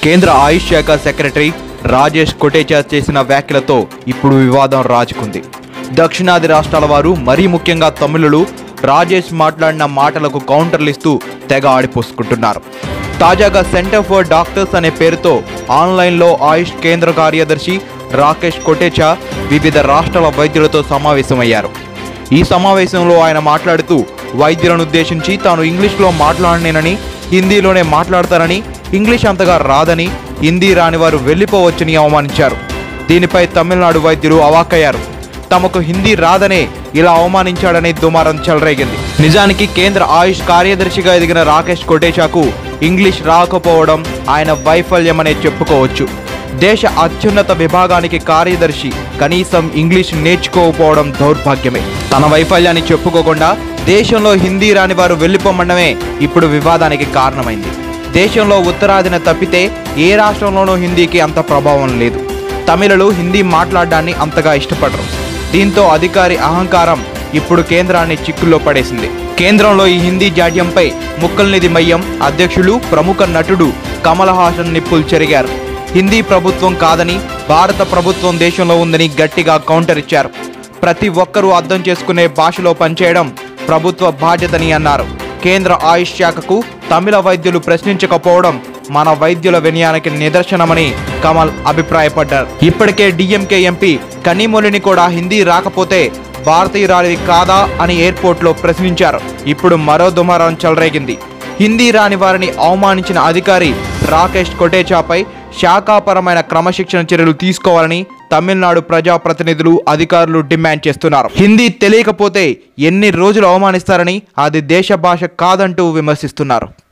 కేంద్ర ఆయుష్ శాఖ సెక్రటరీ రాజేష్ కొటేచా చేసిన వ్యాఖ్యలతో ఇప్పుడు వివాదం రాజుకుంది దక్షిణాది రాష్ట్రాల వారు మరీ ముఖ్యంగా తమిళులు రాజేష్ మాట్లాడిన మాటలకు కౌంటర్లు ఇస్తూ తెగ ఆడిపోసుకుంటున్నారు తాజాగా సెంటర్ ఫర్ డాక్టర్స్ అనే పేరుతో ఆన్లైన్లో ఆయుష్ కేంద్ర కార్యదర్శి రాకేష్ కొటేచా వివిధ రాష్ట్రాల వైద్యులతో సమావేశమయ్యారు ఈ సమావేశంలో ఆయన మాట్లాడుతూ వైద్యులను ఉద్దేశించి తాను ఇంగ్లీష్లో మాట్లాడనేనని హిందీలోనే మాట్లాడతానని ఇంగ్లీష్ అంతగా రాదని హిందీ రాని వారు వెళ్ళిపోవచ్చని అవమానించారు దీనిపై తమిళనాడు వైద్యులు అవాక్కయ్యారు తమకు హిందీ రాదనే ఇలా అవమానించాడని దుమారం చెలరేగింది నిజానికి కేంద్ర ఆయుష్ కార్యదర్శిగా ఎదిగిన రాకేష్ కొటేచాకు ఇంగ్లీష్ రాకపోవడం ఆయన వైఫల్యమనే చెప్పుకోవచ్చు దేశ అత్యున్నత విభాగానికి కార్యదర్శి కనీసం ఇంగ్లీష్ నేర్చుకోకపోవడం దౌర్భాగ్యమే తన వైఫల్యాన్ని చెప్పుకోకుండా దేశంలో హిందీ రాని వారు వెళ్ళిపోమనడమే ఇప్పుడు వివాదానికి కారణమైంది దేశంలో ఉత్తరాదిన తప్పితే ఏ రాష్ట్రంలోనూ హిందీకి అంత ప్రభావం లేదు తమిళులు హిందీ మాట్లాడడాన్ని అంతగా ఇష్టపడరు దీంతో అధికారి అహంకారం ఇప్పుడు కేంద్రాన్ని చిక్కుల్లో పడేసింది కేంద్రంలో ఈ హిందీ జాడ్యంపై ముక్కల్నిధి మయ్యం అధ్యక్షులు ప్రముఖ నటుడు కమల్ హాసన్ నిప్పులు చెరిగారు హిందీ ప్రభుత్వం కాదని భారత ప్రభుత్వం దేశంలో ఉందని గట్టిగా కౌంటర్ ఇచ్చారు ప్రతి ఒక్కరూ అర్థం చేసుకునే భాషలో పనిచేయడం ప్రభుత్వ బాధ్యతని అన్నారు కేంద్ర ఆయుష్ శాఖకు తమిళ వైద్యులు ప్రశ్నించకపోవడం మన వైద్యుల వినయానికి నిదర్శనమని కమల్ అభిప్రాయపడ్డారు ఇప్పటికే డిఎంకే ఎంపీ కనీమొలిని కూడా హిందీ రాకపోతే భారతీయురాలివి కాదా అని ఎయిర్పోర్ట్లో ప్రశ్నించారు ఇప్పుడు మరో దుమారం చెలరేగింది హిందీ రాని వారిని అవమానించిన అధికారి రాకేష్ కొటేచాపై శాఖాపరమైన క్రమశిక్షణ చర్యలు తీసుకోవాలని తమిళనాడు ప్రజాప్రతినిధులు అధికారులు డిమాండ్ చేస్తున్నారు హిందీ తెలియకపోతే ఎన్ని రోజులు అవమానిస్తారని అది దేశ భాష కాదంటూ విమర్శిస్తున్నారు